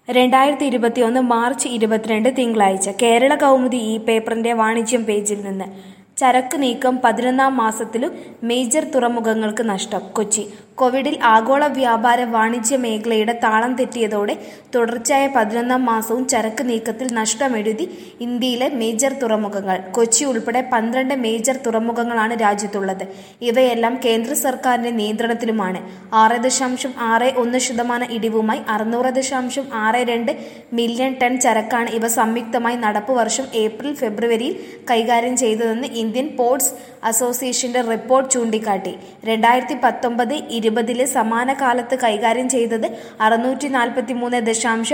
രണ്ടായിരത്തി ഇരുപത്തിയൊന്ന് മാർച്ച് ഇരുപത്തിരണ്ട് തിങ്കളാഴ്ച കേരള കൗമുദി ഈ പേപ്പറിന്റെ വാണിജ്യം പേജിൽ നിന്ന് ചരക്ക് നീക്കം പതിനൊന്നാം മാസത്തിലും മേജർ തുറമുഖങ്ങൾക്ക് നഷ്ടം കൊച്ചി കോവിഡിൽ ആഗോള വ്യാപാര വാണിജ്യ മേഖലയുടെ താളം തെറ്റിയതോടെ തുടർച്ചയായ പതിനൊന്നാം മാസവും ചരക്ക് നീക്കത്തിൽ നഷ്ടമെഴുതി ഇന്ത്യയിലെ മേജർ തുറമുഖങ്ങൾ കൊച്ചി ഉൾപ്പെടെ പന്ത്രണ്ട് മേജർ തുറമുഖങ്ങളാണ് രാജ്യത്തുള്ളത് ഇവയെല്ലാം കേന്ദ്ര സർക്കാരിന്റെ നിയന്ത്രണത്തിലുമാണ് ആറ് ദശാംശം ആറ് ഒന്ന് ശതമാനം ഇടിവുമായി അറുന്നൂറ് ദശാംശം ആറ് രണ്ട് മില്യൺ ടൺ ചരക്കാണ് ഇവ സംയുക്തമായി നടപ്പ് വർഷം ഏപ്രിൽ ഫെബ്രുവരിയിൽ കൈകാര്യം ചെയ്തതെന്ന് ഇന്ത്യൻ പോർട്സ് അസോസിയേഷന്റെ റിപ്പോർട്ട് ചൂണ്ടിക്കാട്ടി രണ്ടായിരത്തി പത്തൊമ്പത് ഇരുപതിലെ സമാന കാലത്ത് കൈകാര്യം ചെയ്തത് അറുന്നൂറ്റി നാൽപ്പത്തി മൂന്ന് ദശാംശം